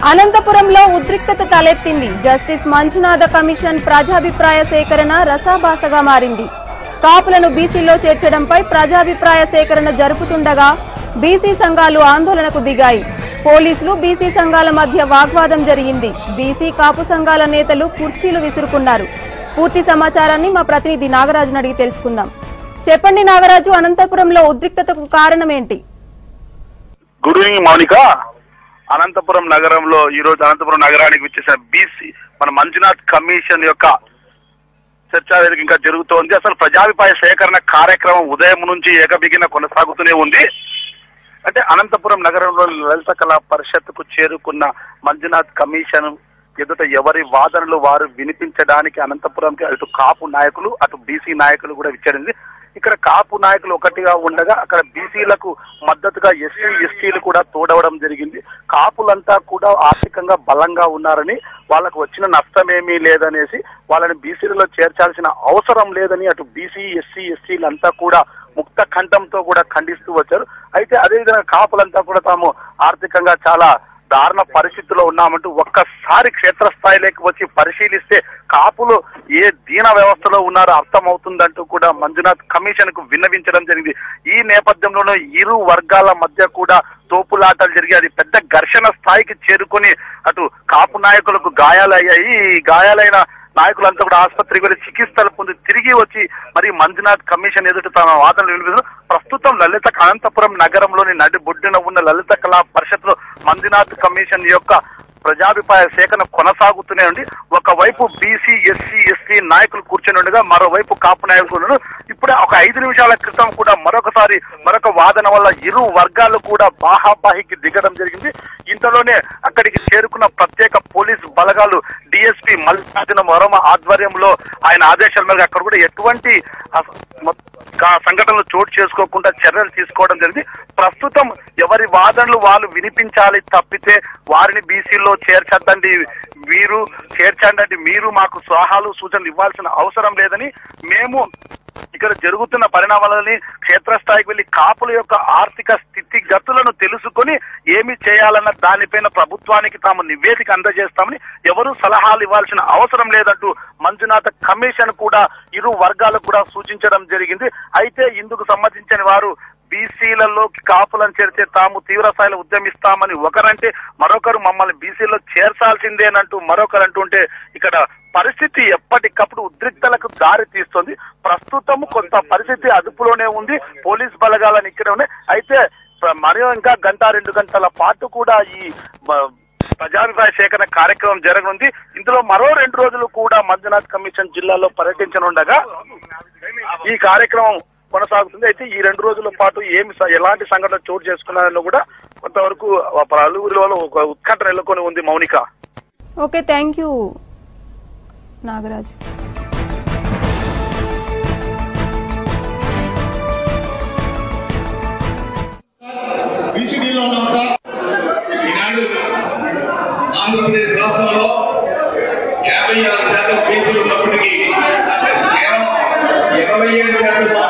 అనంతపురంలో ఉద్రిక్తత తలెత్తింది జస్టిస్ మంజునాథ కమిషన్ ప్రజాభిప్రాయ సేకరణ రసాభాసగా మారింది కాపులను బీసీలో చేర్చడంపై ప్రజాభిప్రాయ సేకరణ జరుపుతుండగా బీసీ సంఘాలు ఆందోళనకు దిగాయి పోలీసులు బీసీ సంఘాల మధ్య వాగ్వాదం జరిగింది బీసీ కాపు సంఘాల నేతలు కుర్చీలు విసురుకున్నారు పూర్తి సమాచారాన్ని మా ప్రతినిధి నాగరాజును అడిగి తెలుసుకుందాం చెప్పండి నాగరాజు అనంతపురంలో ఉద్రిక్తతకు కారణమేంటి గుడ్ ఈవినింగ్ మౌనిక అనంతపురం నగరంలో ఈ రోజు అనంతపురం నగరానికి వచ్చేసిన బీసీ మన మంజునాథ్ కమిషన్ యొక్క చర్చా వేదిక ఇంకా జరుగుతోంది అసలు ప్రజాభిప్రాయ సేకరణ కార్యక్రమం ఉదయం నుంచి ఏకబిగిన కొనసాగుతూనే ఉంది అంటే అనంతపురం నగరంలో లలిత కళా పరిషత్కు చేరుకున్న మంజునాథ్ కమిషన్ ఎదుట ఎవరి వాదనలు వారు వినిపించడానికి అనంతపురంకి అటు కాపు నాయకులు అటు బీసీ నాయకులు కూడా విచ్చారింది ఇక్కడ కాపు నాయకులు ఒకటిగా ఉండగా అక్కడ బీసీలకు మద్దతుగా ఎస్సీ ఎస్టీలు కూడా తోడవడం జరిగింది కాపులంతా కూడా ఆర్థికంగా బలంగా ఉన్నారని వాళ్ళకు వచ్చిన నష్టమేమీ లేదనేసి వాళ్ళని బీసీలలో చేర్చాల్సిన అవసరం లేదని అటు బీసీ ఎస్సీ ఎస్టీలంతా కూడా ముక్త కంఠంతో కూడా ఖండిస్తూ వచ్చారు అయితే అదేవిధంగా కాపులంతా కూడా తాము ఆర్థికంగా చాలా దారుణ పరిస్థితిలో ఉన్నామంటూ ఒక్కసారి క్షేత్రస్థాయిలోకి వచ్చి పరిశీలిస్తే కాపులు ఏ దీన వ్యవస్థలో ఉన్నారో అర్థమవుతుందంటూ కూడా మంజునాథ్ కమిషన్ కు విన్నవించడం జరిగింది ఈ నేపథ్యంలోనే ఇరు వర్గాల మధ్య కూడా తోపులాటలు జరిగి అది పెద్ద ఘర్షణ స్థాయికి చేరుకొని అటు కాపు నాయకులకు గాయాలయ్యాయి ఈ గాయాలైన నాయకులంతా కూడా ఆసుపత్రికి వెళ్ళి చికిత్సలు పొంది తిరిగి వచ్చి మరి మంజునాథ్ కమిషన్ ఎదుట తమ వాదనలు వినిపిస్తున్నారు ప్రస్తుతం లలిత అనంతపురం నగరంలోని నడి బొడ్డున ఉన్న లలిత కళా పరిషత్ లో మంజునాథ్ కమిషన్ యొక్క ప్రజాభిప్రాయ సేకరణ కొనసాగుతూనే ఉంది ఒకవైపు బీసీ ఎస్సీ ఎస్టీ నాయకులు కూర్చొని ఉండగా మరోవైపు కాపు నాయకులు ఉన్నారు. ఇప్పుడే ఒక ఐదు నిమిషాల క్రితం కూడా మరొకసారి మరొక వాదన వల్ల ఇరు వర్గాలు కూడా బాహాబాహికి దిగడం జరిగింది ఇంతలోనే అక్కడికి చేరుకున్న ప్రత్యేక పోలీస్ బలగాలు డిఎస్పీ మల్లికార్జున వర్మ ఆధ్వర్యంలో ఆయన ఆదేశాల మేరకు అక్కడ కూడా ఎటువంటి అస- మొ- కా- సంఘటనలు చోటు చేసుకోకుండా చర్యలు తీసుకోవడం జరిగింది ప్రస్తుతం ఎవరి వాదనలు వాళ్ళు వినిపించాలి తప్పితే వారిని బీసీలో చేర్చద్దండి వీరు చేర్చండి మీరు మాకు సలహాలు సూచనలు ఇవ్వాల్సిన అవసరం లేదని మేము ఇక్కడ జరుగుతున్న పరిణామాలని క్షేత్రస్థాయికి వెళ్లి కాపుల యొక్క ఆర్థిక స్థితిగతులను తెలుసుకొని ఏమి చేయాలన్న దానిపైన ప్రభుత్వానికి తాము నివేదిక అందజేస్తామని ఎవరు సలహాలు ఇవ్వాల్సిన అవసరం లేదంటూ మంజునాథ కమిషన్ కూడా ఇరు వర్గాలకు కూడా సూచించడం జరిగింది అయితే ఇందుకు సంబంధించిన వారు బీసీలలోకి కాపులను చేరితే తాము తీవ్ర స్థాయిలో ఉద్యమిస్తామని ఒకరంటే మరొకరు మమ్మల్ని బీసీలో చేర్చాల్సిందేనంటూ మరొకరు అంటుంటే ఇక్కడ పరిస్థితి ఎప్పటికప్పుడు ఉద్రిక్తలకు దారి తీస్తుంది ప్రస్తుతం కొంత పరిస్థితి అదుపులోనే ఉంది పోలీస్ బలగాలను ఇక్కడ ఉన్నాయి అయితే ప్ర- మరియు ఇంకా గంట రెండు గంటల పాటు కూడా ఈ బ- ప్రజాభిప్రాయ సేకరణ కార్యక్రమం జరగనుంది ఇందులో మరో రెండు రోజులు కూడా మంజునాథ్ కమిషన్ జిల్లాలో పర్యటించనుండగా ఈ కార్యక్రమం కొనసాగుతుంది అయితే ఈ రెండు రోజుల పాటు ఏమి స- ఎలాంటి సంఘటన చోటు చేసుకున్నారని కూడా కొంతవరకు పలువురిలో ఒక ఉత్కంఠ నెలకొని ఉంది Mounika okay thank you Nagaraju బీసీడీలో ఉన్నాం సార్ ఈనాడు ఆంధ్రప్రదేశ్ రాష్ట్రంలో యాభై ఆరు శాతం బీసీలు ఉన్నప్పటికీ కేవలం ఇరవై ఏడు శాతం